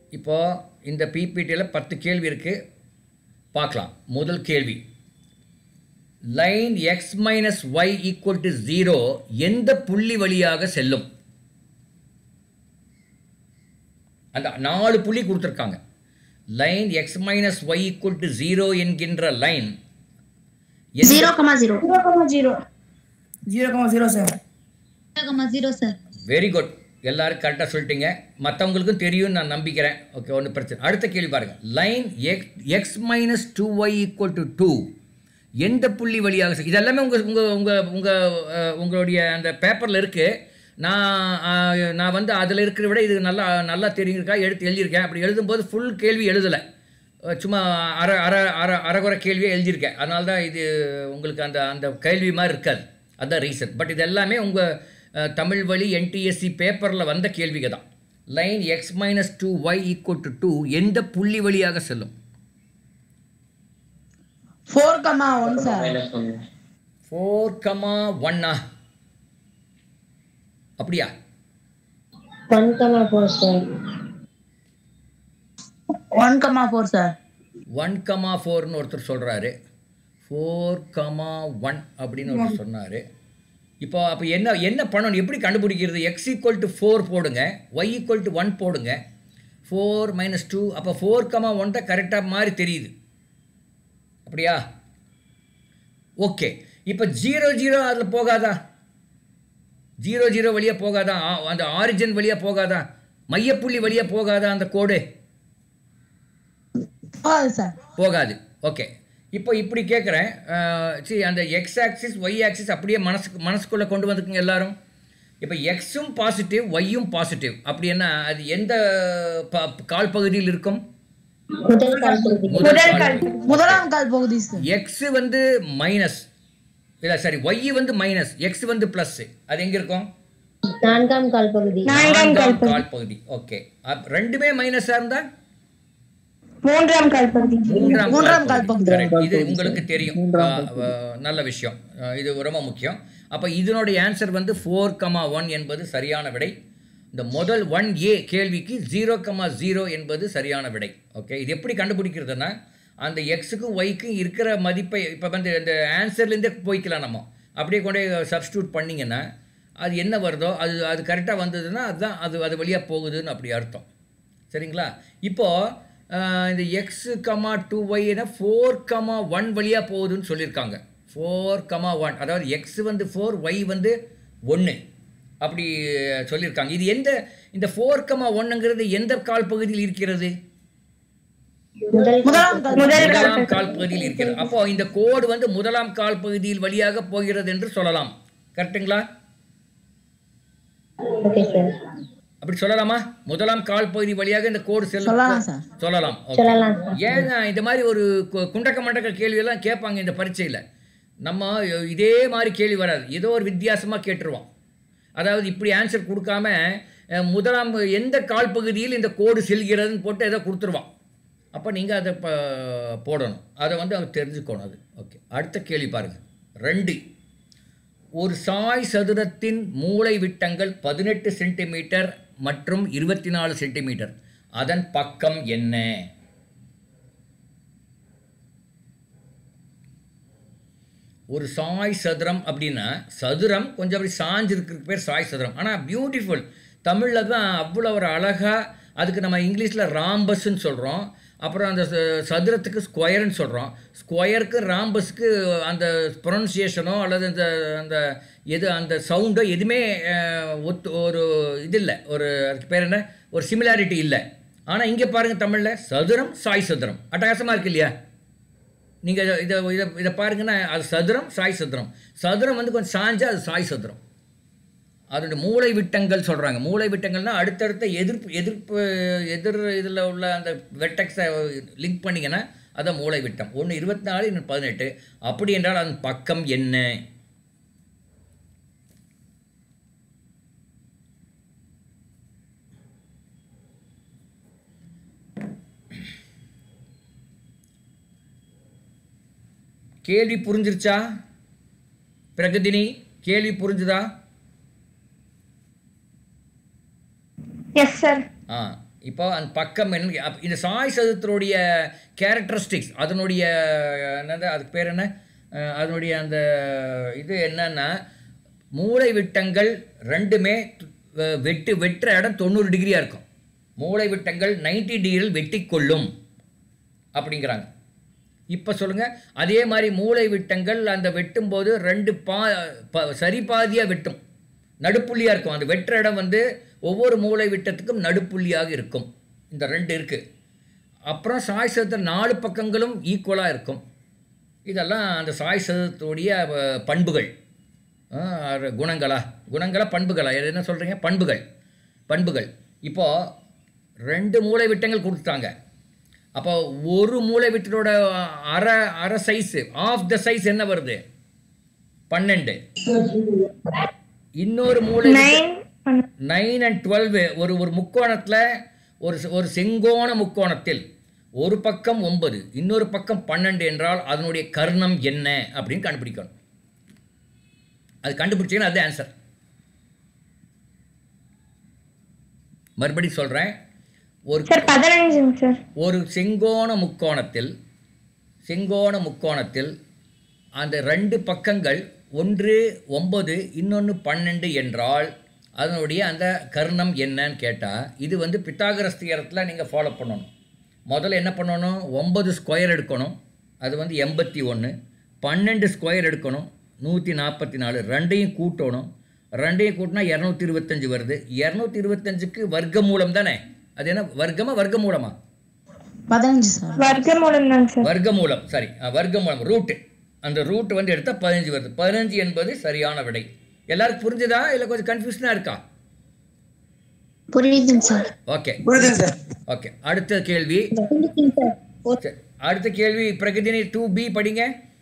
இப்போ இந்த பிபிடியில் பத்து கேள்வி இருக்குது பார்க்கலாம் முதல் கேள்வி line X minus Y equal to zero எந்த புள்ளி வழியாக செல்லும் அந்த நாலு புள்ளி கொடுத்துருக்காங்க line X minus Y equal to zero என்கின்ற line zero comma zero zero comma zero zero comma zero sir zero sir very good எல்லாரும் கரெக்டாக சொல்லிட்டீங்க மற்றவங்களுக்கும் தெரியும்னு நான் நம்பிக்கிறேன் ஓகே ஒன்றும் பிரச்சனை அடுத்த கேள்வி பாருங்கள் line X X minus two Y equal to two எந்த புள்ளி வழியாக செ- இதெல்லாமே உங்கள் உங்கள் உங்கள் உங்கள் உங்களுடைய அந்த பேப்பரில் இருக்குது நான் அஹ், நான் வந்து அதில் இருக்கிறத விட இது நல்லா நல்லா தெரிஞ்சிருக்கா எடுத்து எழுதியிருக்கேன் அப்படி எழுதும்போது ஃபுல் கேள்வி எழுதலை அஹ், சும்மா அரை அரை அரை அரைகுறை கேள்வியே எழுதியிருக்கேன் அதனால தான் இது உங்களுக்கு அந்த அந்த கேள்வி மாதிரி இருக்காது அதுதான் ரீசன் பட் இது எல்லாமே உங்கள் தமிழ் வழி என்டிஎஸ்சி பேப்பரில் வந்த கேள்விகள் தான் line X minus two Y equal to two எந்த புள்ளி வழியாக செல்லும் four comma one sir four comma ஒன்னா அப்படியா one comma four sir one comma four sir one comma ஃபோர்னு ஒருத்தர் சொல்கிறாரு ஃபோர் கமா ஒன் அப்படின்னு ஒருத்தர் சொன்னார் இப்போ அப்போ என்ன என்ன பண்ணணும் எப்படி கண்டுபிடிக்கிறது எக்ஸ் ஈக்குவல் டு ஃபோர் போடுங்க ஒய் ஈக்குவல் டு ஒன் போடுங்க ஃபோர் மைனஸ் டூ அப்போ ஃபோர் கமா ஒன் தான் கரெக்டாக மாதிரி தெரியுது அப்படியா ஓகே இப்போ ஜீரோ ஜீரோ அதில் போகாதா ஜீரோ ஜீரோ வழியாக போகாதா ஆ- அந்த ஆரிஜின் வழியாக போகாதா மையப்புள்ளி வழியாக போகாதா அந்த கோடு போகாது சார் போகாது ஓகே இப்போ இப்படி கேட்குறேன் சரி அந்த எக்ஸ் ஆக்சிஸ் ஒய் ஆக்சிஸ் அப்படியே மனசுக்கு மனசுக்குள்ளே கொண்டு வந்துக்குங்க எல்லாரும் இப்போ எக்ஸும் பாசிட்டிவ் ஒய்யும் பாசிட்டிவ் அப்படின்னா அது எந்த ப- கால் பகுதியில் இருக்கும் முதல் கால் பகுதி முதல் கால் பகுதி. முதலாம் கால் பகுதி சார் எக்ஸ் வந்து மைனஸ் இல்லை சரி ஒய் வந்து மைனஸ் எக்ஸ் வந்து ப்ளஸ் அது எங்கே இருக்கும் நான்காம் கால் பகுதி நான்காம் கால் பகுதி ஓகே ரெண்டுமே மைனஸாக இருந்தால் மூன்றாம் கால் பகுதி மூன்றாம் மூன்றாம் கால் கால் பகுதி பகுதி. Correct. இது உங்களுக்கு தெரியும் ஆ, ஆ, நல்ல விஷயம் ஆ, இது ரொம்ப முக்கியம் அப்போ இதனுடைய ஆன்சர் வந்து ஃபோர் கமா ஒன் என்பது சரியான விடை இந்த முதல் ஒன் ஏ கேள்விக்கு ஜீரோ கமா ஜீரோ என்பது சரியான விடை ஓகே இது எப்படி கண்டுபிடிக்கிறதுனா அந்த எக்ஸுக்கும் ஒய்க்கும் இருக்கிற மதிப்பை இப்போ வந்து இந்த ஆன்சர்லேருந்தே போய்க்கலாம் நம்ம அப்படியே கொண்டு சப்ஸ்டியூட் பண்ணிங்கன்னா அது என்ன வருதோ அது அது கரெக்டாக வந்ததுன்னா அதுதான் அது அது வழியாக போகுதுன்னு அப்படி அர்த்தம் சரிங்களா இப்போது இந்த எக்ஸ் கமா டூ ஒய்னா ஃபோர் கமா ஒன் வழியாக போகுதுன்னு சொல்லியிருக்காங்க ஃபோர் கமா ஒன் அதாவது எக்ஸ் வந்து ஃபோர் ஒய் வந்து ஒன்று அப்படி சொல்லியிருக்காங்க இது எந்த இந்த ஃபோர் கமா ஒன்னுங்கிறது எந்த கால் பகுதியில் இருக்கிறது முதல் முதலாம் கால் முதலாம் கால் பகுதியில் இருக்கிறது அப்போ இந்த கோடு வந்து முதலாம் கால் பகுதியில் வழியாக போகிறது என்று சொல்லலாம் கரெக்ட்டுங்களா ஓகே சார் அப்படி சொல்லலாமா முதலாம் கால் பகுதி வழியாக இந்த கோடு செல்லும் சொல்லலாம் சார். சொல்லலாம் okay. சொல்லலாம் சார் ஏன்னா இந்த மாதிரி ஒரு கு- குண்டக்க மண்டக்க கேள்வியெல்லாம் கேட்பாங்க இந்த பரீட்சையில் நம்ம இதே மாதிரி கேள்வி வராது ஏதோ ஒரு வித்தியாசமாக கேட்டுருவோம் அதாவது இப்படி ஆன்சர் கொடுக்காம அஹ், முதலாம் எந்த கால் பகுதியில் இந்த கோடு செல்கிறதுன்னு போட்டு ஏதோ கொடுத்துருவான் அப்போ நீங்கள் அதை ப போடணும் அதை வந்து அவங்க தெரிஞ்சுக்கணும் அது ஓகே அடுத்த கேள்வி பாருங்கள் ரெண்டு ஒரு சாய் சதுரத்தின் மூளை விட்டங்கள் பதினெட்டு சென்டிமீட்டர் மற்றும் இருபத்தி நாலு சென்டிமீட்டர் அதன் பக்கம் என்ன ஒரு சாய் சதுரம் அப்படின்னா சதுரம் கொஞ்சம் அப்படி சாஞ்சிருக்கிறதுக்கு பேர் சாய் சதுரம் ஆனால் பியூட்டிஃபுல் தமிழில் தான் அவ்வளோ ஒரு அழகாக அதுக்கு நம்ம இங்கிலீஷில் ராம்பஸ்ன்னு சொல்கிறோம் அப்புறம் அந்த ச- சதுரத்துக்கு ஸ்கொயர்னு சொல்கிறோம் ஸ்கொயருக்கு ராம்பஸ்க்கு அந்த ப்ரொனன்சியேஷனோ அல்லது அந்த அந்த எது அந்த சவுண்டோ எதுவுமே அஹ், ஒத்து ஒரு இது இல்லை ஒரு அதுக்கு பேர் என்ன ஒரு சிமிலாரிட்டி இல்லை ஆனால் இங்கே பாருங்கள் தமிழில் சதுரம் சாய் சதுரம் அட்டகாசமாக இருக்கு இல்லையா நீங்கள் இதை இதை இதை பாருங்கன்னா அது சதுரம் சாய் சதுரம் சதுரம் வந்து கொஞ்சம் சாஞ்சா அது சாய் சதுரம் அதோட மூளை விட்டங்கள் சொல்கிறாங்க மூளை விட்டங்கள்னா அடுத்தடுத்த எதிர்ப்பு எதிர்ப்பு எதிர் இதில் உள்ள அந்த வெட்டக்ஸை லிங்க் பண்ணிங்கன்னா அதான் மூளை விட்டம் ஒன்று இருபத்தி நாலு இன்னும் பதினெட்டு அப்படி என்றால் அதன் பக்கம் என்ன கேள்வி புரிஞ்சிருச்சா பிரகதினி கேள்வி புரிஞ்சுதா எஸ் சார் ஆ இப்போ அந்த பக்கம் என்ன அப்ப இந்த சாய் சதுரத்தினுடைய கேரக்டரிஸ்டிக்ஸ் அதனுடைய என்னது அதுக்கு பேர் என்ன அஹ், அதனுடைய அந்த இது என்னன்னா மூளை விட்டங்கள் ரெண்டுமே அஹ், வெட்டு வெட்டுற இடம் தொண்ணூறு டிகிரியாக இருக்கும் மூளை விட்டங்கள் 90 டிகிரியில் வெட்டி கொள்ளும் அப்படிங்கிறாங்க இப்போ சொல்லுங்கள் அதே மாதிரி மூளை விட்டங்கள் அந்த வெட்டும்போது ரெண்டு பா ப- சரி பாதியாக வெட்டும் நடுப்புள்ளியாக இருக்கும் அந்த வெட்டுற இடம் வந்து ஒவ்வொரு மூளை விட்டத்துக்கும் நடுப்புள்ளியாக இருக்கும் இந்த ரெண்டு இருக்குது அப்புறம் சாய் சதத்தில் நாலு பக்கங்களும் ஈக்குவலாக இருக்கும் இதெல்லாம் அந்த சாய் சதத்துடைய அஹ், பண்புகள் அஹ், அது குணங்களா குணங்களா பண்புகளா இது என்ன சொல்கிறீங்க பண்புகள் பண்புகள் இப்போது ரெண்டு மூளை விட்டங்கள் கொடுத்தாங்க அப்போ ஒரு மூளை விட்டத்தோட அரை அரை சைஸு ஆஃப் த சைஸ் என்ன வருது பன்னெண்டு இன்னொரு மூளை நைன் அண்ட் டுவெல் ஒரு ஒரு முக்கோணத்தில் ஒரு செ- ஒரு செங்கோண முக்கோணத்தில் ஒரு பக்கம் ஒன்பது இன்னொரு பக்கம் பன்னெண்டு என்றால் அதனுடைய கர்ணம் என்ன அப்படின்னு கண்டுபிடிக்கணும் அது கண்டுபிடிச்சீங்கன்னா அது ஆன்சர் மறுபடி சொல்கிறேன் ஒரு சார் பதினஞ்சுங்க சார் ஒரு செங்கோண முக்கோணத்தில் செங்கோண முக்கோணத்தில் அந்த ரெண்டு பக்கங்கள் ஒன்று ஒன்பது இன்னொன்று பன்னெண்டு என்றால் அதனுடைய அந்த கர்ணம் என்னன்னு கேட்டால் இது வந்து பித்தாகரஸ் தியரத்தில் நீங்கள் ஃபாலோ பண்ணணும் முதல்ல என்ன பண்ணணும் ஒன்பது ஸ்கொயர் எடுக்கணும் அது வந்து எண்பத்தி ஒன்று பன்னெண்டு ஸ்கொயர் எடுக்கணும் நூற்றி நாற்பத்தி நாலு ரெண்டையும் கூட்டணும் ரெண்டையும் கூட்டினா இரநூத்தி இருபத்தஞ்சு வருது இரநூத்தி இருபத்தஞ்சுக்கு வர்க்க மூலம் தானே அது என்ன வர்க்கமா வர்க்க மூலமா பதினஞ்சு சார் வர்க்கமூலம் தாங்க சார் வர்க்கமூலம் சரி அஹ், வர்க்கமூலம் ரூட்டு அந்த ரூட் வந்து எடுத்தால் பதினஞ்சு வருது பதினஞ்சு என்பது சரியான விடை எல்லாருக்கும் புரிஞ்சுதா இல்லை கொஞ்சம் கன்ஃபியூஷனாக இருக்கா புரியுதுங்க சார் ஓகே புரியுதுங்க சார் ஓகே அடுத்த கேள்வி சரி, அடுத்த கேள்வி பிரகதினி டூ பி படிங்க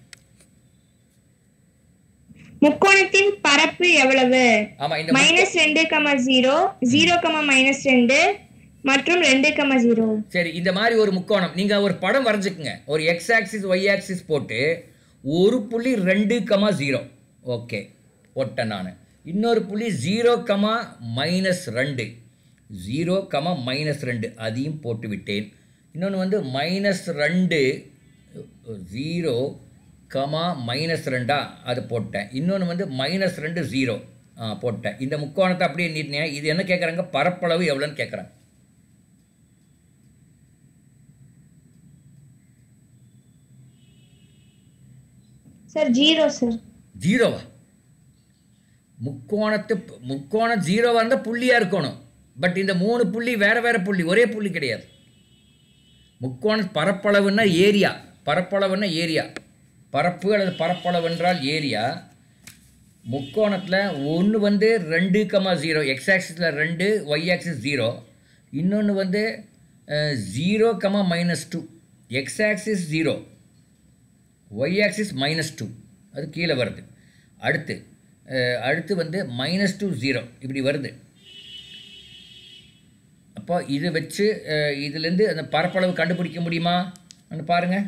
முக்கோணத்தின் பரப்பு எவ்வளவு ஆமாம் இந்த முக்கோ- மைனஸ் ரெண்டு comma zero zero comma minus ரெண்டு மற்றும் ரெண்டு கமா ஜீரோ சரி இந்த மாதிரி ஒரு முக்கோணம் நீங்கள் ஒரு படம் வரைஞ்சுக்குங்க ஒரு எக்ஸ் ஆக்சிஸ் ஒய் ஆக்சிஸ் போட்டு ஒரு புள்ளி ரெண்டு கமா ஜீரோ ஓகே போட்டேன் நான் இன்னொரு புள்ளி ஜீரோ கமா மைனஸ் ரெண்டு ஜீரோ கமா மைனஸ் ரெண்டு அதையும் போட்டு விட்டேன் இன்னொன்று வந்து மைனஸ் ரெண்டு ஜீரோ கமா மைனஸ் ரெண்டா அது போட்டேன் இன்னொன்று வந்து மைனஸ் ரெண்டு ஜீரோ ஆ போட்டேன் இந்த முக்கோணத்தை அப்படியே நீட்டினேன் இது என்ன கேட்குறாங்க பரப்பளவு எவ்வளோன்னு கேட்குறாங்க சார் ஜீரோ சார் ஜீரோவா முக்கோணத்து முக்கோணம் ஜீரோவாக இருந்தால் புள்ளியாக இருக்கணும் பட் இந்த மூணு புள்ளி வேற வேற புள்ளி ஒரே புள்ளி கிடையாது முக்கோண பரப்பளவுன்னா ஏரியா பரப்பளவுன்னா ஏரியா பரப்பு அல்லது பரப்பளவு என்றால் ஏரியா முக்கோணத்தில் ஒன்று வந்து ரெண்டு கமா ஜீரோ எக்ஸ் ஆக்சிஸில் ரெண்டு ஒய் ஆக்சிஸ் ஜீரோ இன்னொன்று வந்து zero comma minus two x axis zero y axis minus two அது கீழே வருது அடுத்து அஹ், அடுத்து வந்து மைனஸ் டூ ஜீரோ இப்படி வருது அப்போ இதை வச்சு அஹ், இதுலேருந்து அந்த பரப்பளவு கண்டுபிடிக்க முடியுமா பாருங்கள்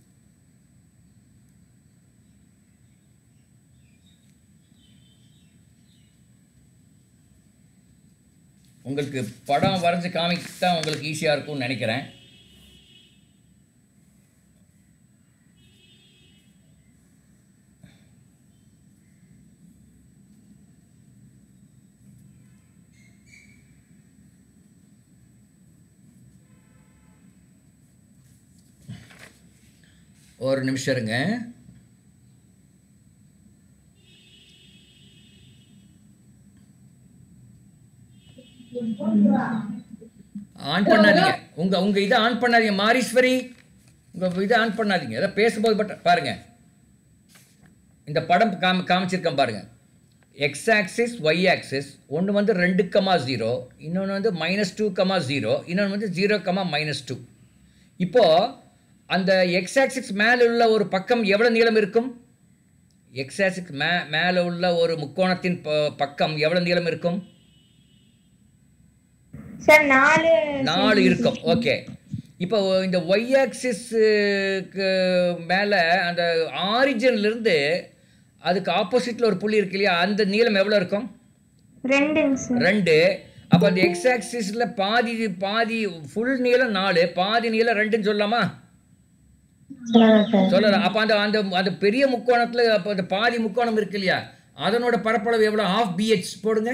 உங்களுக்கு படம் வரைஞ்சு காமிக்க தான் உங்களுக்கு ஈஸியாக இருக்கும்னு நினைக்கிறேன் ஒரு நிமிஷம் இருங்க ஆன் பண்ணாதீங்க உங்க உங்க இதை ஆன் பண்ணாதீங்க மாரீஸ்வரி உங்க இதை ஆன் பண்ணாதீங்க ஏதோ பேசும்போது பட் பாருங்க இந்த படம் காமி காமிச்சிருக்கேன் பாருங்க எக்ஸ் ஆக்சிஸ் ஒய் ஆக்சிஸ் ஒன்று வந்து ரெண்டு கமா ஜீரோ இன்னொன்று வந்து மைனஸ் டூ கமா ஜீரோ இன்னொன்று வந்து ஜீரோ கமா மைனஸ் டூ இப்போது அந்த எக்ஸ் ஆக்சிஸ் மேலே உள்ள ஒரு பக்கம் எவ்வளோ நீளம் இருக்கும் எக்ஸ் ஆக்சிஸ் மே மேலே உள்ள ஒரு முக்கோணத்தின் ப- பக்கம் எவ்வளோ நீளம் இருக்கும் சார் நாலு நாலு இருக்கும் ஓகே இப்போ இந்த ஒய் ஆக்சிஸ்க்கு மேலே அந்த ஆரிஜின்லேருந்து அதுக்கு ஆப்போசிட்டில் ஒரு புள்ளி இருக்கு இல்லையா அந்த நீளம் எவ்வளோ இருக்கும் ரெண்டுங்க சார் ரெண்டு அப்போ அந்த எக்ஸ் ஆக்சிஸில் பாதி பாதி ஃபுல் நீளம் நாலு பாதி நீளம் ரெண்டுன்னு சொல்லலாமா சொல்லலாம் சார் சொல்லலாம் அப்போ அந்த அந்த அந்த பெரிய முக்கோணத்தில் அப்போ அந்த பாதி முக்கோணம் இருக்கு இல்லையா அதனோட பரப்பளவு எவ்வளோ ஆஃப் பிஹெச் போடுங்க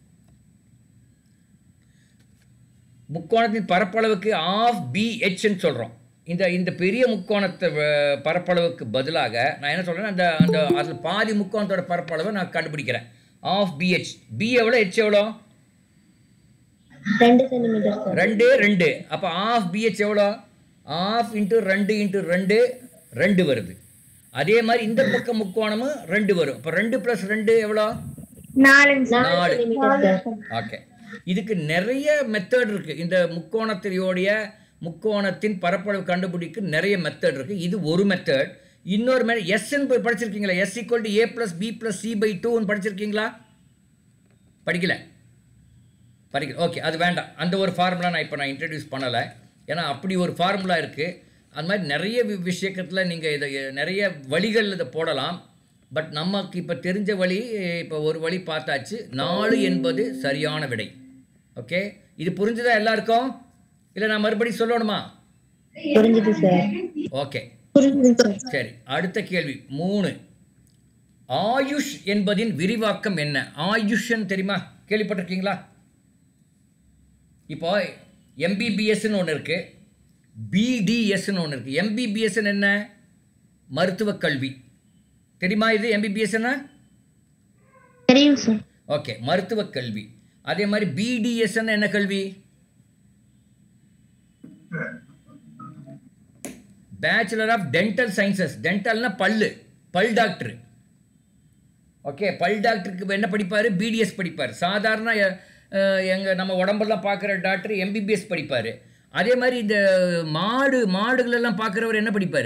முக்கோணத்தின் பரப்பளவுக்கு ஆஃப் பிஹெச்ன்னு சொல்கிறோம் இந்த இந்த பெரிய முக்கோணத்தை வ- பரப்பளவுக்கு பதிலாக நான் என்ன சொல்கிறேன் அந்த அந்த அதில் பாதி முக்கோணத்தோட பரப்பளவை நான் கண்டுபிடிக்கிறேன் ஆஃப் பிஹெச் பி எவ்வளோ ஹெச் எவ்வளோ ரெண்டு சென்டிமீட்டர் சார் ரெண்டு ரெண்டு அப்போ ஆஃப் பிஹெச் எவ்வளோ ஆஃப் இன்ட்டு ரெண்டு இன்ட்டு ரெண்டு ரெண்டு வருது அதே மாதிரி இந்த பக்கம் முக்கோணமும் ரெண்டு வரும் இப்போ ரெண்டு ப்ளஸ் ரெண்டு எவ்வளோ நாலுங்க சார் நாலு நாலு. சென்டிமீட்டர் சார் ஓகே இதுக்கு நிறைய மெத்தட் இருக்குது இந்த முக்கோணத்தினுடைய முக்கோணத்தின் பரப்பளவு கண்டுபிடிக்க நிறைய மெத்தட் இருக்குது இது ஒரு மெத்தட் இன்னொரு மெத்தட் எஸ்ன்னு போய் படிச்சிருக்கீங்களா S equal to A plus B plus C by டூன்னு படிச்சிருக்கீங்களா படிக்கல படிக்கல ஓகே அது வேண்டாம் அந்த ஒரு ஃபார்முலா நான் இப்போ நான் இன்ட்ரடியூஸ் பண்ணலை ஏன்னா அப்படி ஒரு ஃபார்முலா இருக்குது அது மாதிரி நிறைய வி- விஷயத்தில் நீங்கள் இதை நிறைய வழிகள் இதை போடலாம் பட் நமக்கு இப்போ தெரிஞ்ச வழி இப்போ ஒரு வழி பார்த்தாச்சு நாலு என்பது சரியான விடை ஓகே இது புரிஞ்சுதா எல்லாருக்கும் இல்லை நான் மறுபடியும் சொல்லணுமா புரிஞ்சுது சார் ஓகே புரிஞ்சுது சார் சரி அடுத்த கேள்வி மூணு ஆயுஷ் என்பதின் விரிவாக்கம் என்ன ஆயுஷ்ன்னு தெரியுமா கேள்விப்பட்டிருக்கீங்களா இப்போ எம்பிபிஎஸ்ன்னு ஒன்று இருக்குது பிடிஎஸ்ன்னு ஒன்று இருக்குது எம்பிபிஎஸ்ன்னு என்ன மருத்துவக் கல்வி தெரியுமா இது எம்பிபிஎஸ்ன்னா தெரியும் சார் ஓகே மருத்துவக் கல்வி அதே மாதிரி பிடிஎஸ்ன்னு என்ன கல்வி பேச்சுலர் ஆஃப் டென்டல் சயின்சஸ் டென்டல்னா பல்லு பல் டாக்டர் ஓகே பல் டாக்டருக்கு என்ன படிப்பார் பிடிஎஸ் படிப்பார் சாதாரண எங்கள் நம்ம உடம்பெல்லாம் பார்க்குற டாக்டர் எம்பிபிஎஸ் படிப்பார் அதே மாதிரி இந்த மாடு மாடுகளெல்லாம் பார்க்குறவர் என்ன படிப்பார்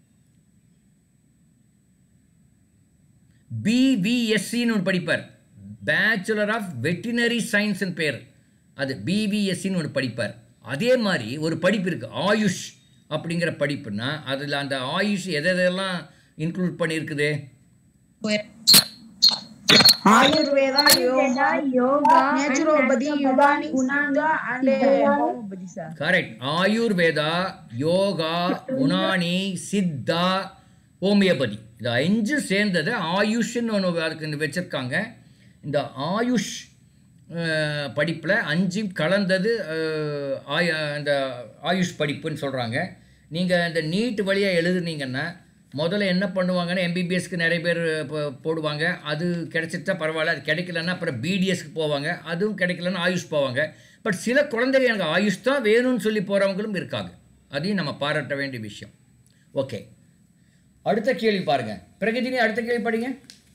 பிவிஎஸ்சின்னு ஒன்று படிப்பார் பேச்சுலர் ஆஃப் வெட்டினரி சயின்ஸ்னு பேர் அது பிவிஎஸ்சின்னு ஒன்று படிப்பார் அதே மாதிரி ஒரு படிப்பு இருக்குது ஆயுஷ் அப்படிங்கிற படிப்புனா அதில் அந்த ஆயுஷ் எதை எதெல்லாம் இன்க்ளூட் பண்ணியிருக்குது Ayurveda yoga yoga naturopathy Unani Siddha and homeopathy sir correct Ayurveda yoga Unani Siddha homeopathy இது அஞ்சு சேர்ந்தது ஆயுஷ்ன்னு ஒன்று அதுக்கு வச்சுருக்காங்க இந்த ஆயுஷ் படிப்பில் அஞ்சும் கலந்தது அஹ், ஆய இந்த ஆயுஷ் படிப்புன்னு சொல்கிறாங்க நீங்கள் இந்த நீட் வழியாக எழுதுனீங்கன்னா முதல்ல என்ன பண்ணுவாங்கன்னா எம்பிபிஎஸ்க்கு நிறைய பேர் போ- போடுவாங்க அது கிடைச்சிட்டா பரவாயில்ல அது கிடைக்கலன்னா அப்புறம் பிடிஎஸ்க்கு போவாங்க அதுவும் கிடைக்கலன்னா ஆயுஷ் போவாங்க பட் சில குழந்தைகள் எனக்கு ஆயுஷ் தான் வேணும்னு சொல்லி போகிறவங்களும் இருக்காங்க அதையும் நம்ம பாராட்ட வேண்டிய விஷயம் ஓகே அடுத்த கேள்வி பாருங்க பிரகதினி அடுத்த கேள்வி படிங்க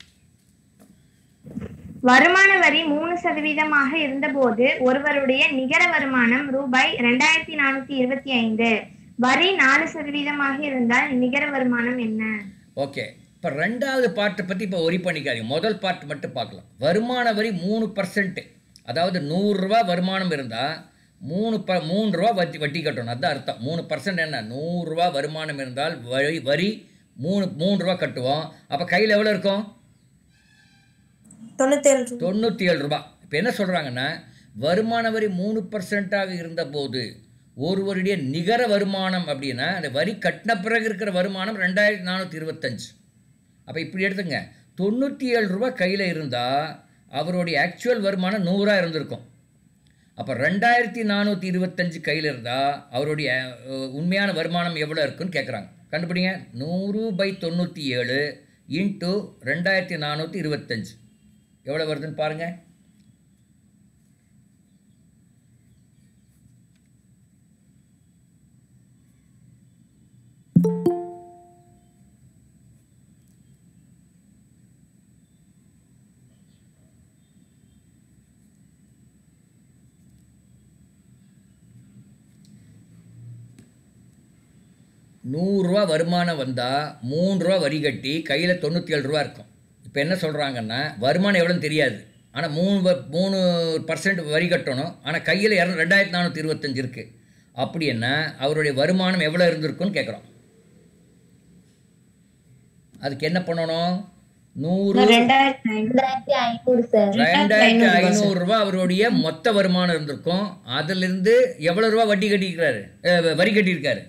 வருமான வரி மூணு சதவீதமாக இருந்தபோது ஒருவருடைய நிகர வருமானம் ரூபாய் ரெண்டாயிரத்தி நானூத்தி இருபத்தி ஐந்து வரி நாலு சதவீதமாக இருந்தால் நிகர வருமானம் என்ன ஓகே இப்போ ரெண்டாவது பார்ட்டை பற்றி இப்போ ஒரி பண்ணிக்காதீங்க முதல் பார்ட் மட்டும் பார்க்கலாம் வருமான வரி மூணு பர்சன்ட் அதாவது நூறுரூவா வருமானம் இருந்தால் மூணு ப மூணு ரூபா வட்டி வட்டி கட்டணும் அதுதான் அர்த்தம் மூணு பர்சன்ட் என்ன நூறுரூவா வருமானம் இருந்தால் வரி வரி மூணு மூணு ரூபா கட்டுவோம் அப்போ கையில் எவ்வளோ இருக்கும் தொண்ணூத்தேழு தொண்ணூற்றி ஏழு ரூபாய் இப்போ என்ன சொல்கிறாங்கன்னா வருமான வரி மூணு பர்சன்ட்டாக இருந்தபோது ஒருவருடைய நிகர வருமானம் அப்படின்னா அந்த வரி கட்டின பிறகு இருக்கிற வருமானம் ரெண்டாயிரத்தி நானூற்றி இருபத்தஞ்சு அப்போ இப்படி எடுத்துங்க தொண்ணூற்றி ஏழு ரூபாய் கையில் இருந்தால் அவருடைய ஆக்சுவல் வருமானம் நூறாக இருந்திருக்கும் அப்போ ரெண்டாயிரத்தி நானூற்றி இருபத்தஞ்சு கையில் இருந்தால் அவருடைய அஹ், உண்மையான வருமானம் எவ்வளோ இருக்குன்னு கேட்குறாங்க கண்டுபிடிங்க நூறு பை தொண்ணூற்றி ஏழு இன்ட்டு ரெண்டாயிரத்தி நானூற்றி இருபத்தஞ்சு எவ்வளோ வருதுன்னு பாருங்கள் நூறுரூவா வருமானம் வந்தால் மூணு ரூபா வரி கட்டி கையில் தொண்ணூற்றி ஏழு ரூபா இருக்கும் இப்போ என்ன சொல்கிறாங்கன்னா வருமானம் எவ்வளோன்னு தெரியாது ஆனால் மூணு வ- மூணு பர்சன்ட் வரி கட்டணும் ஆனால் கையில் இர ரெண்டாயிரத்தி நானூற்றி இருபத்தஞ்சு இருக்குது அப்படி என்ன அவருடைய வருமானம் எவ்வளோ இருந்திருக்குன்னு கேட்குறோம் அதுக்கு என்ன பண்ணணும் நூறு ரெண்டாயிரத்தி ஐநூறு சார் ரெண்டாயிரத்தி ஐநூறு ரூபாய் அவருடைய மொத்த வருமானம் இருந்திருக்கும் அதுல இருந்து எவ்வளவு ரூபாய் வட்டி கட்டியிருக்காரு அஹ், வரி கட்டியிருக்காரு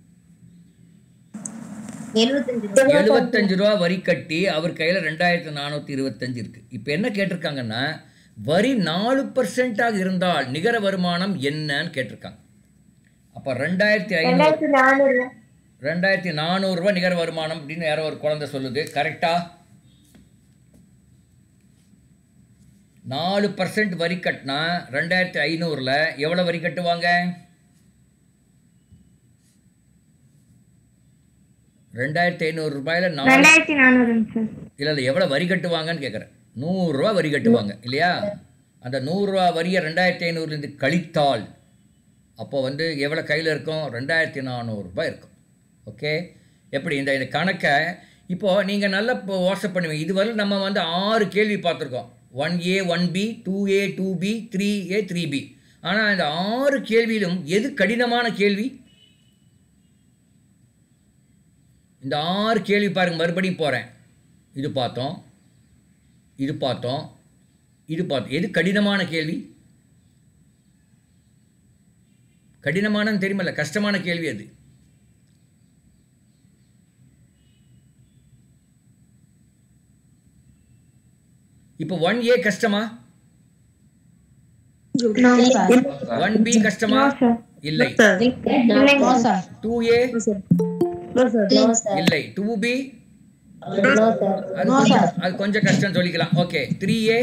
எழுபத்தஞ்சு எழுபத்தஞ்சு ரூபா வரி கட்டி அவர் கையில ரெண்டாயிரத்தி நானூத்தி இருபத்தஞ்சு இருக்கு இப்போ என்ன கேட்டிருக்காங்கன்னா வரி நாலு பர்சன்டாக இருந்தால் நிகர வருமானம் என்னன்னு கேட்டிருக்காங்க அப்போ ரெண்டாயிரத்தி ஐநூறு ரெண்டாயிரத்தி நானூறு ரெண்டாயிரத்தி நானூறுரூவா நிகர வருமானம் அப்படின்னு யாரோ ஒரு குழந்தை சொல்லுது கரெக்டா நாலு பர்சன்ட் வரி கட்டினா ரெண்டாயிரத்தி ஐநூறில் எவ்வளோ வரி கட்டுவாங்க ரெண்டாயிரத்தி ஐநூறு ரூபாயில நாலு ரெண்டாயிரத்தி நானூறுங்க சார் இல்லை இல்லை எவ்வளோ வரி கட்டுவாங்கன்னு கேட்குறேன் நூறுரூவா வரி கட்டுவாங்க இல்லையா அந்த நூறுரூவா வரியை ரெண்டாயிரத்தி ஐநூறுலேருந்து கழித்தால் அப்போ வந்து எவ்வளோ கையில் இருக்கும் ரெண்டாயிரத்தி நானூறுரூபா இருக்கும் ஓகே எப்படி இந்த இந்த கணக்கை இப்போது நீங்கள் நல்லா இப்போ வாட்ஸ்அப் பண்ணுவீங்க இதுவரை நம்ம வந்து ஆறு கேள்வி பார்த்துருக்கோம் one A one B two A two B three A three B ஆனால் இந்த ஆறு கேள்வியிலும் எது கடினமான கேள்வி இந்த ஆறு கேள்வி பாருங்க மறுபடியும் போகிறேன் இது பார்த்தோம் இது பார்த்தோம் இது பார்த்தோம் எது கடினமான கேள்வி கடினமானன்னு தெரியுமல்ல கஷ்டமான கேள்வி அது இப்போ ஒன் ஏ கஷ்டமா ஒன் பி கஷ்டமா இல்லை டூ ஏ நோ சார் இல்லை டூ பி நோ சார் அது கொஞ்சம் அது கொஞ்சம் கஷ்டம் சொல்லிக்கலாம் okay three A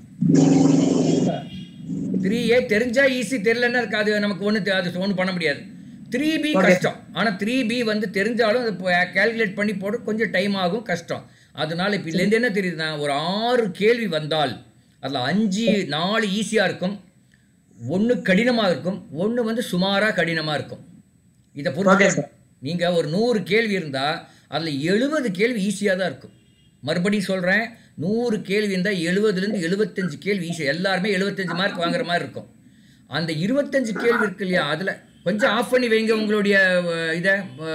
three A தெரிஞ்சா ஈஸி தெரியலன்னா அதுக்கு அது நமக்கு ஒன்று அது ஒன்றும் பண்ண முடியாது த்ரீ பி கஷ்டம் ஆனால் த்ரீ பி வந்து தெரிஞ்சாலும் அது கேல்குலேட் பண்ணி போட கொஞ்சம் டைம் ஆகும் கஷ்டம் அதனால இப்போ இதுலேருந்து என்ன தெரியுதுன்னா ஒரு ஆறு கேள்வி வந்தால் அதில் அஞ்சு நாலு ஈஸியாக இருக்கும் ஒன்று கடினமாக இருக்கும் ஒன்று வந்து சுமாராக கடினமாக இருக்கும் இதை பொறுத்து நீங்கள் ஒரு நூறு கேள்வி இருந்தால் அதில் எழுபது கேள்வி ஈஸியாக தான் இருக்கும் மறுபடியும் சொல்கிறேன் நூறு கேள்வி இருந்தால் எழுபதுலேருந்து எழுபத்தஞ்சு கேள்வி ஈஸியாக எல்லாருமே எழுபத்தஞ்சு மார்க் வாங்குற மாதிரி இருக்கும் அந்த இருபத்தஞ்சு கேள்வி இருக்கு இல்லையா அதில் கொஞ்சம் ஆஃப் பண்ணி வைங்க உங்களுடைய அஹ், இதை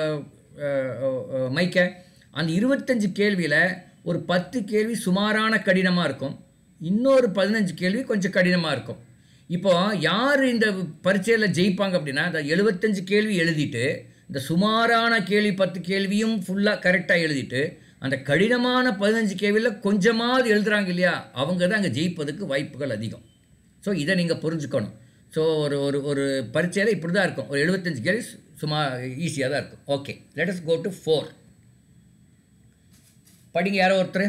மைக்கை அந்த இருபத்தஞ்சு கேள்வியில் ஒரு பத்து கேள்வி சுமாரான கடினமாக இருக்கும் இன்னொரு பதினஞ்சு கேள்வி கொஞ்சம் கடினமாக இருக்கும் இப்போ யார் இந்த பரீட்சையில் ஜெயிப்பாங்க அப்படின்னா இந்த எழுபத்தஞ்சு கேள்வி எழுதிட்டு இந்த சுமாரான கேள்வி பத்து கேள்வியும் ஃபுல்லாக கரெக்டாக எழுதிட்டு அந்த கடினமான பதினஞ்சு கேள்வியில் கொஞ்சமாவது எழுதுறாங்க இல்லையா அவங்க தான் அங்கே ஜெயிப்பதுக்கு வாய்ப்புகள் அதிகம் ஸோ இதை நீங்கள் புரிஞ்சுக்கணும் ஸோ ஒரு ஒரு ஒரு பரீட்சையில் இப்படி தான் இருக்கும் ஒரு எழுபத்தஞ்சு கேள்வி சும்மா ஈஸியாக தான் இருக்கும் okay let us go to four படிங்க யாரோ ஒருத்தர்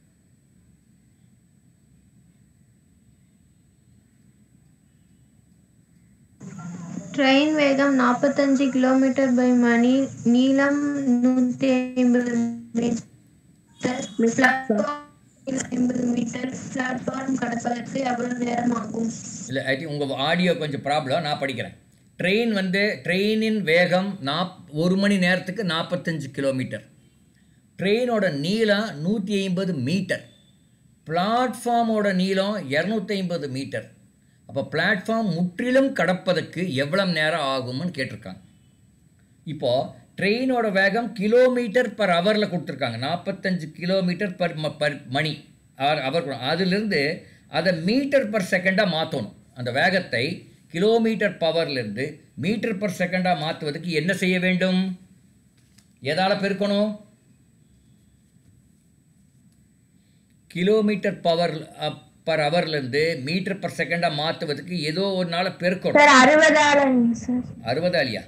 ட்ரெயின் வேகம் நாற்பத்தஞ்சு கிலோமீட்டர் பை மணி நீளம் நூற்றி ஐம்பது மீட்டர் ஐம்பது மீட்டர் பிளாட்ஃபார்ம் கடப்பதற்கு எவ்வளவு நேரம் ஆகும் இல்லை ஐ திங்க் உங்கள் ஆடியோ கொஞ்சம் ப்ராப்ளம் நான் படிக்கிறேன் ட்ரெயின் வந்து ட்ரெயினின் வேகம் நாப் ஒரு மணி நேரத்துக்கு நாற்பத்தஞ்சு கிலோமீட்டர் ட்ரெயினோட நீளம் நூற்றி ஐம்பது மீட்டர் பிளாட்ஃபார்மோட நீளம் இரநூத்தி ஐம்பது மீட்டர் அப்போ பிளாட்ஃபார்ம் முற்றிலும் கடப்பதற்கு எவ்வளவு நேரம் ஆகும்னு கேட்டிருக்காங்க இப்போது ட்ரெயினோட வேகம் கிலோமீட்டர் பர் ஹவரில் கொடுத்துருக்காங்க நாற்பத்தஞ்சு கிலோமீட்டர் பர் ம பர் மணி அவர் அவர் அதிலிருந்து அதை மீட்டர் பர் செகண்டாக மாற்றணும் அந்த வேகத்தை கிலோமீட்டர் பவர்லேருந்து மீட்டர் பர் செகண்டாக மாற்றுவதற்கு என்ன செய்ய வேண்டும் எதால் பெருக்கணும் கிலோமீட்டர் பவர் பர் ஹவர்லேருந்து மீட்டர் பர் செகண்டாக மாற்றுவதற்கு ஏதோ ஒரு நாளை பெருக்கணும் சார் அறுபதாயிரம் சார் அறுபதாலியா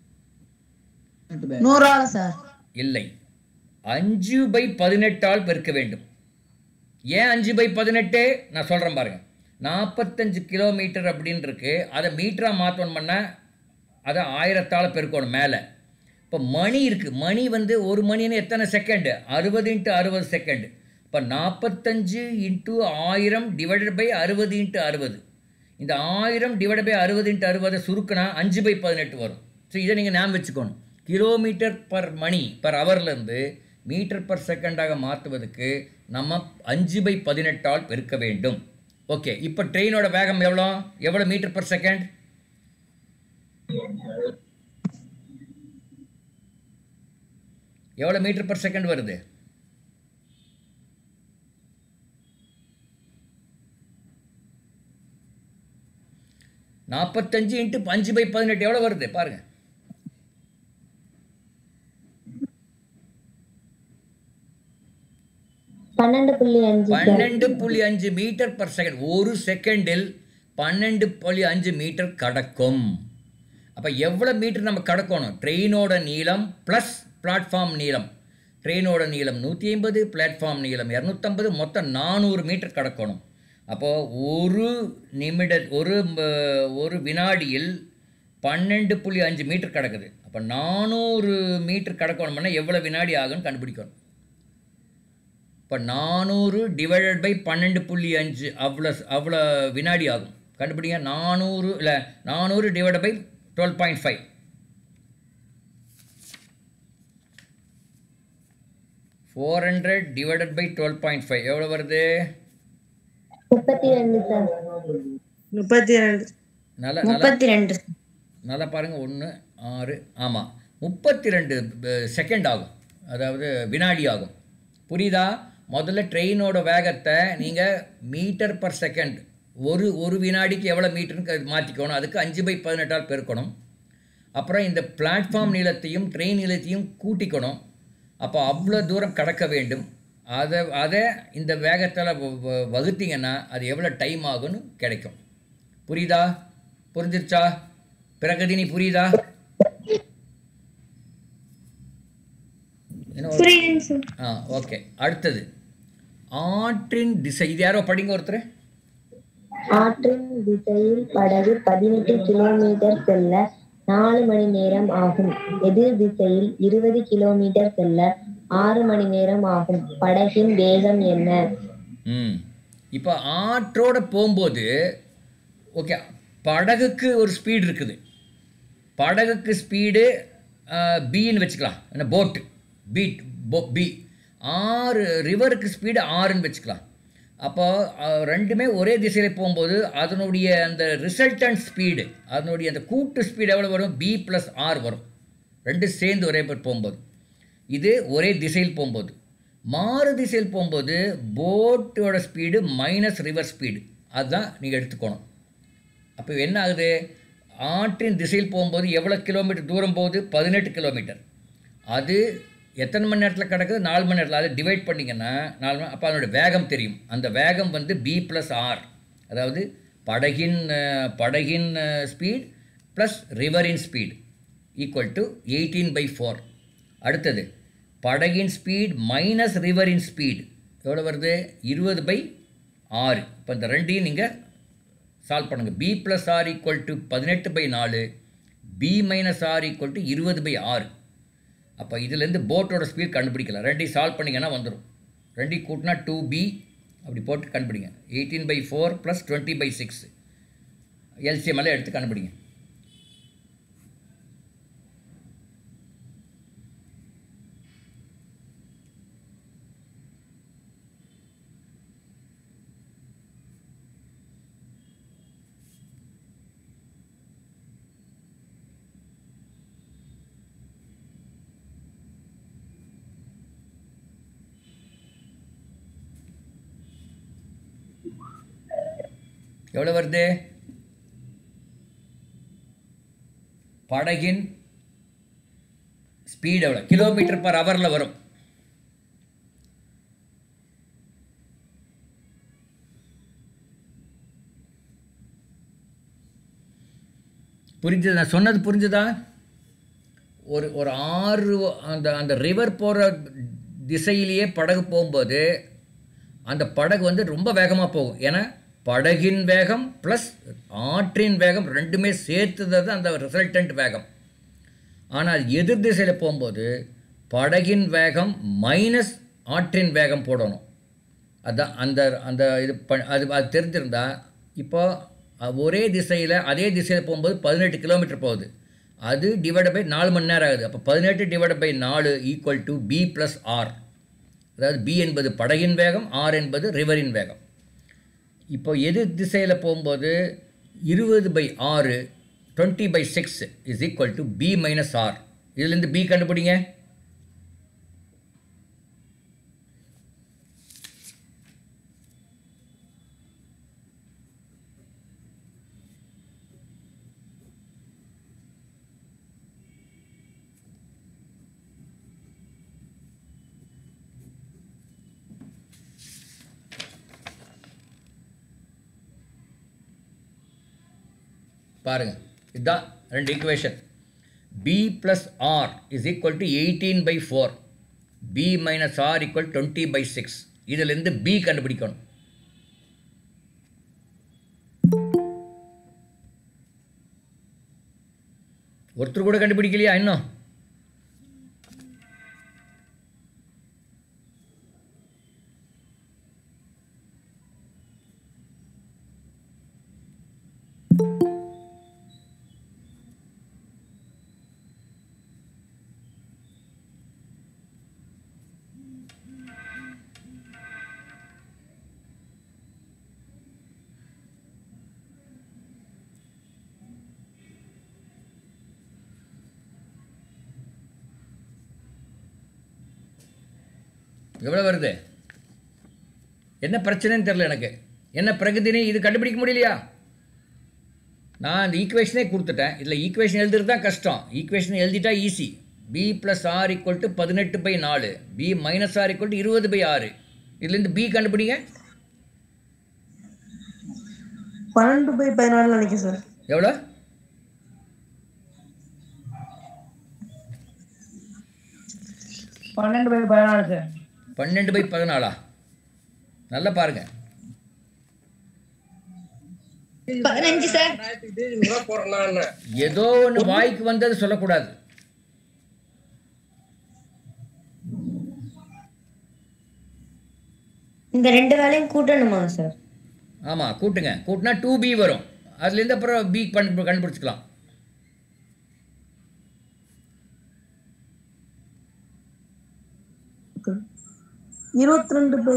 நூறால சார் இல்லை அஞ்சு பை பதினெட்டால் பெருக்க வேண்டும் ஏன் அஞ்சு பை பதினெட்டு நான் சொல்கிறேன் பாருங்க நாற்பத்தஞ்சு கிலோமீட்டர் அப்படின்னு இருக்கு அதை மீட்டராக மாற்றணும் பண்ணால் அதை ஆயிரத்தால் பெருக்கணும் மேலே இப்போ மணி இருக்குது மணி வந்து ஒரு மணின்னு எத்தனை செகண்டு அறுபது இன்ட்டு அறுபது செகண்டு இப்போ நாற்பத்தஞ்சு இன்ட்டு ஆயிரம் டிவைடட் பை அறுபது இன்ட்டு அறுபது இந்த ஆயிரம் டிவைட் பை அறுபது இன்ட்டு அறுபதை சுருக்குனா அஞ்சு பை பதினெட்டு வரும் ஸோ இதை நீங்கள் ஞாபகம் வச்சுக்கணும் கிலோமீட்டர் பர் மணி பர் ஹவர்லேருந்து மீட்டர் பர் செகண்டாக மாற்றுவதற்கு நம்ம அஞ்சு பை பதினெட்டால் பெருக்க வேண்டும் ஓகே இப்போ ட்ரெயினோட வேகம் எவ்வளோ எவ்வளோ மீட்டர் பர் செகண்ட் எவ்வளோ மீட்டர் பர் செகண்ட் வருது நாற்பத்தஞ்சு இன்ட்டு அஞ்சு பை பதினெட்டு எவ்வளோ வருது பாருங்க பன்னெண்டு புள்ளி அஞ்சு சார் பன்னெண்டு புள்ளி அஞ்சு மீட்டர் பர் செகண்ட் ஒரு செகண்டில் பன்னெண்டு புள்ளி அஞ்சு மீட்டர் கடக்கும் அப்போ எவ்வளோ மீட்டர் நம்ம கடக்கணும் ட்ரெயினோட நீளம் ப்ளஸ் பிளாட்ஃபார்ம் நீளம் ட்ரெயினோட நீளம் நூற்றி ஐம்பது பிளாட்ஃபார்ம் நீளம் இரநூத்தம்பது மொத்தம் நானூறு மீட்டர் கடக்கணும் அப்போது ஒரு நிமிட ஒரு ம- ஒரு வினாடியில் பன்னெண்டு புள்ளி அஞ்சு மீட்டர் கிடக்குது அப்போ நானூறு மீட்டர் கடக்கணும்னா எவ்வளோ வினாடி ஆகும்னு கண்டுபிடிக்கணும் இப்போ நானூறு டிவைடட் பை பன்னெண்டு புள்ளி அஞ்சு அவ்வளோ அவ்வளோ வினாடி ஆகும் கண்டுபிடிங்க நானூறு இல்லை நானூறு divide by twelve point five four hundred divided by twelve point five எவ்வளோ வருது முப்பத்தி ரெண்டு சார் முப்பத்தி ரெண்டு நல்லா நல்லா முப்பத்தி ரெண்டு நல்லா பாருங்கள் ஒன்று ஆறு ஆமாம் முப்பத்தி ரெண்டு செகண்ட் ஆகும் அதாவது வினாடி ஆகும் புரியுதா முதல்ல ட்ரெயினோட வேகத்தை நீங்கள் மீட்டர் பர் செகண்ட் ஒரு ஒரு வினாடிக்கு எவ்வளோ மீட்டர்னு மாற்றிக்கணும் அதுக்கு அஞ்சு பை பதினெட்டால் பெருக்கணும் அப்புறம் இந்த பிளாட்ஃபார்ம் நீளத்தையும் ட்ரெயின் நீளத்தையும் கூட்டிக்கணும் அப்போ அவ்வளோ தூரம் கடக்க வேண்டும் அதை அதை இந்த வேகத்தில் வகுத்தீங்கன்னா அது எவ்வளோ டைம் ஆகும்னு கிடைக்கும் புரியுதா புரிஞ்சிருச்சா பிரகதினி புரியுதா என்ன ஒரு- புரியுதுங்க சார் ஆ ஓகே அடுத்தது ஆற்றின் திசை இது யாரோ படிங்க ஒருத்தர் ஆற்றின் திசையில் படகு பதினெட்டு கிலோமீட்டர் செல்ல நாலு மணி நேரம் ஆகும் எதிர் திசையில் இருபது கிலோமீட்டர் செல்ல ஆறு மணி நேரம் ஆகும் படகின் வேகம் என்ன ம் இப்போ ஆற்றோட போகும்போது ஓகே படகுக்கு ஒரு ஸ்பீடு இருக்குது படகுக்கு ஸ்பீடு பின்னு வச்சுக்கலாம் என்ன போட்டு பீட் போ பி ஆறு ரிவருக்கு ஸ்பீடு ஆறுன்னு வச்சுக்கலாம் அப்போ அஹ், ரெண்டுமே ஒரே திசையில் போகும்போது அதனுடைய அந்த ரிசல்டன்ட் ஸ்பீடு அதனுடைய அந்த கூட்டு ஸ்பீடு எவ்வளோ வரும் பி ப்ளஸ் ஆர் வரும் ரெண்டு சேர்ந்து ஒரே பேர் போகும்போது இது ஒரே திசையில் போகும்போது மாறு திசையில் போகும்போது போட்டோட ஸ்பீடு மைனஸ் ரிவர் ஸ்பீடு அதுதான் நீங்கள் எடுத்துக்கணும் அப்போ என்ன ஆகுது ஆற்றின் திசையில் போகும்போது எவ்வளோ கிலோமீட்டர் தூரம் போகுது பதினெட்டு கிலோமீட்டர் அது எத்தனை மணி நேரத்தில் கிடக்குது நாலு மணி நேரத்தில் அதை டிவைட் பண்ணிங்கன்னா நாலு மணி அப்போ அதனோட வேகம் தெரியும் அந்த வேகம் வந்து பி ப்ளஸ் ஆர் அதாவது படகின் அஹ், படகின் ஸ்பீட் ப்ளஸ் ரிவரின் speed equal to eighteen by four அடுத்தது படகின் ஸ்பீட் மைனஸ் ரிவரின் ஸ்பீட் எவ்வளோ வருது இருபது பை ஆறு இப்போ இந்த ரெண்டையும் நீங்கள் சால்வ் பண்ணுங்கள் B plus R equal to பதினெட்டு பை நாலு B minus R equal to இருபது பை ஆறு அப்போ இதுலேருந்து போட்டோட ஸ்பீட் கண்டுபிடிக்கலாம் ரெண்டையும் சால்வ் பண்ணிங்கன்னா வந்துடும் ரெண்டையும் கூட்டினா டூ பி அப்படி போட்டு கண்டுபிடிங்க eighteen by four plus twenty by six LCM எல்லாம் எடுத்து கண்டுபிடிங்க எவ்வளோ வருது படகின் ஸ்பீட் எவ்வளோ கிலோமீட்டர் பர் ஹவரில் வரும் புரிஞ்சது நான் சொன்னது புரிஞ்சுதா ஒரு ஒரு ஆறு அந்த அந்த ரிவர் போகிற திசையிலேயே படகு போகும்போது அந்த படகு வந்து ரொம்ப வேகமாக போகும் ஏன்னா படகின் வேகம் ப்ளஸ் ஆற்றின் வேகம் ரெண்டுமே சேர்த்துது தான் அந்த ரிசல்டன்ட் வேகம் ஆனால் எதிர் திசையில் போகும்போது படகின் வேகம் மைனஸ் ஆற்றின் வேகம் போடணும் அதான் அந்த அந்த இது ப அது அது தெரிஞ்சிருந்தா இப்போ அ- ஒரே திசையில் அதே திசையில் போகும்போது பதினெட்டு கிலோமீட்டர் போகுது அது டிவைட் பை நாலு மணி நேரம் ஆகுது அப்போ பதினெட்டு டிவைட் பை நாலு equal to B plus R அதாவது பி என்பது படகின் வேகம் ஆர் என்பது ரிவரின் வேகம் இப்போ எதிர் திசையில் போகும்போது இருபது பை ஆறு twenty by six is equal to B minus R இதுலேருந்து பி கண்டுபிடிங்க பாருங்கள் இதுதான் ரெண்டு equation B plus R is equal to eighteen by four B minus R equal twenty by six இதுலேருந்து பி கண்டுபிடிக்கணும் ஒருத்தர் கூட கண்டுபிடிக்கலையா இன்னும் எவ்வளோ வருது என்ன பிரச்சனைன்னு தெரில எனக்கு என்ன பிரகதினி இது கண்டுபிடிக்க முடியலையா நான் அந்த ஈக்குவேஷனே கொடுத்துட்டேன் இதில் ஈக்குவேஷன் எழுதுறது தான் கஷ்டம் ஈக்குவேஷன் எழுதிட்டா easy B plus R equal to பதினெட்டு பை நாலு B minus R equal to இருபது பை ஆறு இதுலேருந்து பி கண்டுபிடிங்க பன்னெண்டு பை பதினாலு நினைக்கிறேன் சார் எவ்வளோ பன்னெண்டு பை பதினாலு சார் பன்னெண்டு பை பதினாலா நல்லா பாருங்க பதினஞ்சு சார் ஏதோ ஒன்று வாய்க்கு வந்தது சொல்லக்கூடாது இந்த ரெண்டு வேலையும் கூட்டணுமா சார் ஆமாம் கூட்டுங்க கூட்டினா டூ பி வரும் அதுலேருந்து அப்புறம் பி கண்டு கண்டுபிடிச்சிக்கலாம் இருபத்தி ரெண்டு பை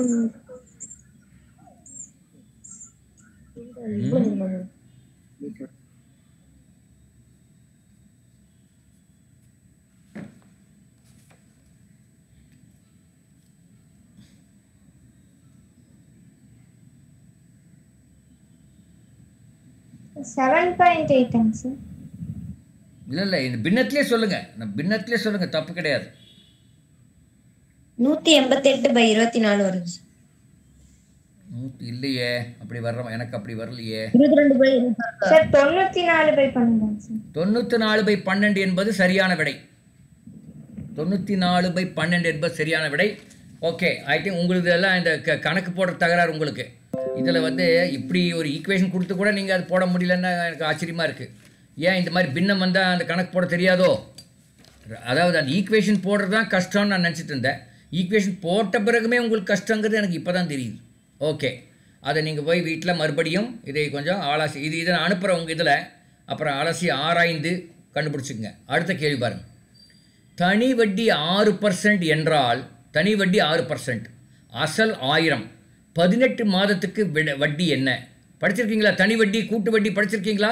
செவன் பாயிண்ட் எயிட்டுங்க சார் இல்லை இல்லை இந்த பின்னத்திலே சொல்லுங்கள் நான் பின்னத்திலே சொல்லுங்கள் தப்பு கிடையாது நூத்தி எண்பத்தி எட்டு பை இருபத்தி நாலு வருது சார். நூற்றி இல்லையே அப்படி வர்ற எனக்கு அப்படி வரலையே இருபத்தி ரெண்டு பை இருபத்தாறு சார் தொண்ணூத்தி நாலு பை பன்னெண்டுங்க சார் தொண்ணூற்றி நாலு பை பன்னெண்டு என்பது சரியான விடை தொண்ணூற்றி நாலு பை பன்னெண்டு என்பது சரியான விடை ஓகே ஐ திங்க் உங்களுக்கு எல்லாம் இந்த க கணக்கு போடுற தகராறு உங்களுக்கு இதில் வந்து இப்படி ஒரு ஈக்குவேஷன் கொடுத்து கூட நீங்கள் அது போட முடியலன்னு எனக்கு ஆச்சரியமாக இருக்குது ஏன் இந்த மாதிரி பின்னம் வந்தால் அந்த கணக்கு போட தெரியாதோ அதாவது அந்த ஈக்குவேஷன் போடுறது தான் கஷ்டம்னு நான் நினச்சிட்டு இருந்தேன் ஈக்குவேஷன் போட்ட பிறகுமே உங்களுக்கு கஷ்டங்கிறது எனக்கு இப்போ தான் தெரியுது ஓகே அதை நீங்கள் போய் வீட்டில் மறுபடியும் இதை கொஞ்சம் ஆலாசி இது இதை நான் அனுப்புகிறேன் உங்கள் இதில் அப்புறம் அலசி ஆராய்ந்து கண்டுபிடிச்சிக்கங்க அடுத்த கேள்வி பாருங்க தனி வட்டி ஆறு பர்சன்ட் என்றால் தனி வட்டி ஆறு பர்சன்ட் அசல் ஆயிரம் பதினெட்டு மாதத்துக்கு விட- வட்டி என்ன படிச்சிருக்கீங்களா தனி வட்டி கூட்டு வட்டி படிச்சிருக்கீங்களா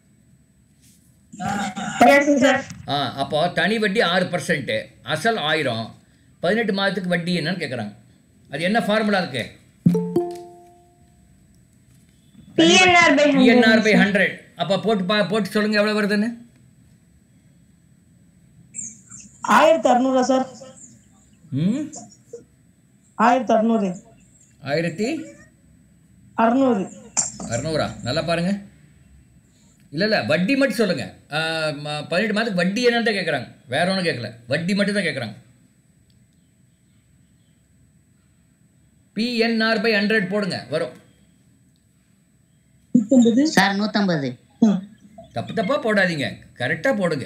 ஆ அப்போ தனி வட்டி ஆறு பர்சன்ட்டு அசல் ஆயிரம் பதினெட்டு மாதத்துக்கு வட்டி என்னன்னு கேட்குறாங்க அது என்ன ஃபார்முலா இருக்கு PNR by PNR by hundred அப்போ போட்டு பா போட்டு சொல்லுங்கள் எவ்வளோ வருதுன்னு ஆயிரத்தி அறுநூறா சார் ம் ஆயிரத்தி அறுநூறு ஆயிரத்தி அறுநூறு அறநூறா நல்லா பாருங்க இல்லை இல்லை வட்டி மட்டும் சொல்லுங்கள் பதினெட்டு மாதத்துக்கு வட்டி என்னன்னு தான் கேட்குறாங்க வேற ஒன்றும் கேட்கல வட்டி மட்டும் தான் கேட்குறாங்க பிஎன்ஆர் பை ஹண்ட்ரட் போடுங்க வரும் நூத்தம்பது சார் நூற்றம்பது ம். தப்பு தப்பாக போடாதீங்க கரெக்டாக போடுங்க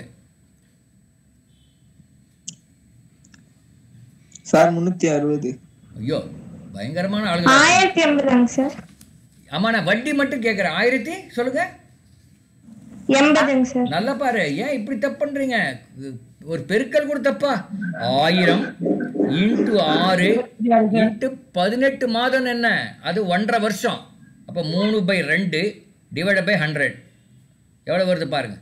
சார் முன்னூத்தி அறுபது ஐயோ பயங்கரமான ஆளுங்க ஆயிரத்தி எண்பதாங்க சார் ஆமாம் நான் வட்டி மட்டும் கேட்குறேன் ஆயிரத்தி சொல்லுங்க எண்பதுங்க சார் நல்லா பாரு ஏன் இப்படி தப்பு பண்ணுறீங்க ஒரு பெருக்கல் கூட தப்பா ஆயிரம் இன்ட்டு ஆறு இன்ட்டு பதினெட்டு மாதம் என்ன அது ஒன்றரை வருஷம் அப்போ மூணு பை ரெண்டு டிவைட் பை ஹண்ட்ரட் எவ்வளோ வருது பாருங்க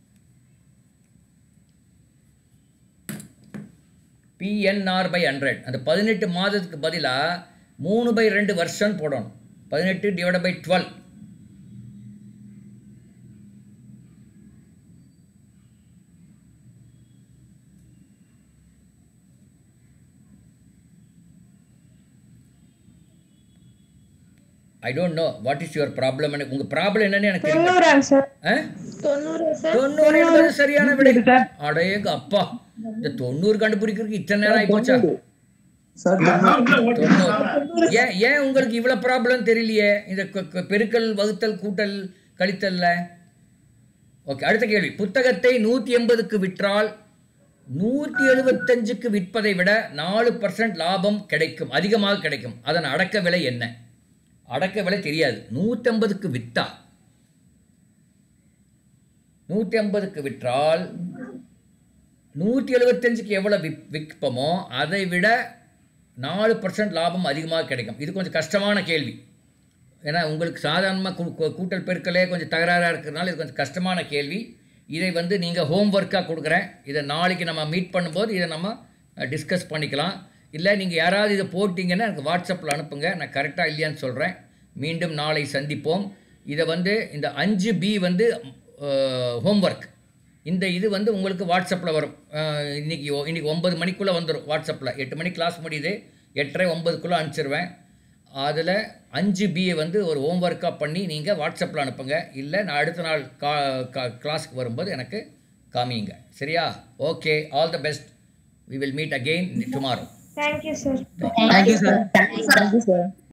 பிஎன்ஆர் பை ஹண்ட்ரட் அந்த பதினெட்டு மாதத்துக்கு பதிலாக மூணு பை ரெண்டு வருஷம் போடணும் பதினெட்டு divide by twelve I don't know what is your problem உங்கள் ப்ராப்ளம் என்னன்னு எனக்கு தெரியும் தொண்ணூறாங்க சார் ஆ? தொண்ணூறு என்பது சரியான விடை அடேங்க அப்பா இந்த தொண்ணூறு கண்டுபிடிக்கிறதுக்கு இத்தனை நேரம் ஆகி போச்சா சார் தொண்ணூறு ஏன் ஏன் உங்களுக்கு இவ்வளவு ப்ராப்ளம் தெரியலையே இந்த க- க- பெருக்கல் வகுத்தல் கூட்டல் கழித்தல்ல ஓகே அடுத்த கேள்வி புத்தகத்தை நூற்றி எண்பதுக்கு விற்றால் நூற்றி எழுபத்தஞ்சுக்கு விற்பதை விட நாலு பர்சன்ட் லாபம் கிடைக்கும் அதிகமாக கிடைக்கும் அதன் அடக்க விலை என்ன அடக்க விலை தெரியாது நூற்றம்பதுக்கு விற்றா நூற்றி ஐம்பதுக்கு விற்றால் நூற்றி எழுபத்தஞ்சுக்கு எவ்வளோ விப் விற்போமோ அதை விட நாலு பர்சன்ட் லாபம் அதிகமாக கிடைக்கும் இது கொஞ்சம் கஷ்டமான கேள்வி ஏன்னா உங்களுக்கு சாதாரணமாக கூட்டல் பெருக்கலே கொஞ்சம் தகராறாக இருக்கிறதுனால இது கொஞ்சம் கஷ்டமான கேள்வி இதை வந்து நீங்கள் ஹோம்ஒர்க்காக கொடுக்குறேன் இதை நாளைக்கு நம்ம மீட் பண்ணும்போது இதை நம்ம டிஸ்கஸ் பண்ணிக்கலாம் இல்லை நீங்கள் யாராவது இதை போட்டிங்கன்னா எனக்கு வாட்ஸ்அப்பில் அனுப்புங்க நான் கரெக்டாக இல்லையான்னு சொல்கிறேன் மீண்டும் நாளை சந்திப்போம் இதை வந்து இந்த அஞ்சு பி வந்து ஹோம்ஒர்க் இந்த இது வந்து உங்களுக்கு வாட்ஸ்அப்பில் வரும் அஹ் இன்னைக்கு ஒ- இன்னைக்கு ஒன்பது மணிக்குள்ளே வந்துடும் வாட்ஸ்அப்பில் எட்டு மணி கிளாஸ் முடியுது எட்டரை ஒன்பதுக்குள்ளே அனுப்பிச்சிருவேன் அதில் அஞ்சு பிஏ வந்து ஒரு ஹோம்ஒர்க்காக பண்ணி நீங்கள் வாட்ஸ்அப்பில் அனுப்புங்க இல்லை நான் அடுத்த நாள் கா கா- கிளாஸ்க்கு வரும்போது எனக்கு காமிங்க சரியா okay all the best we will meet again tomorrow thank you sir thank you sir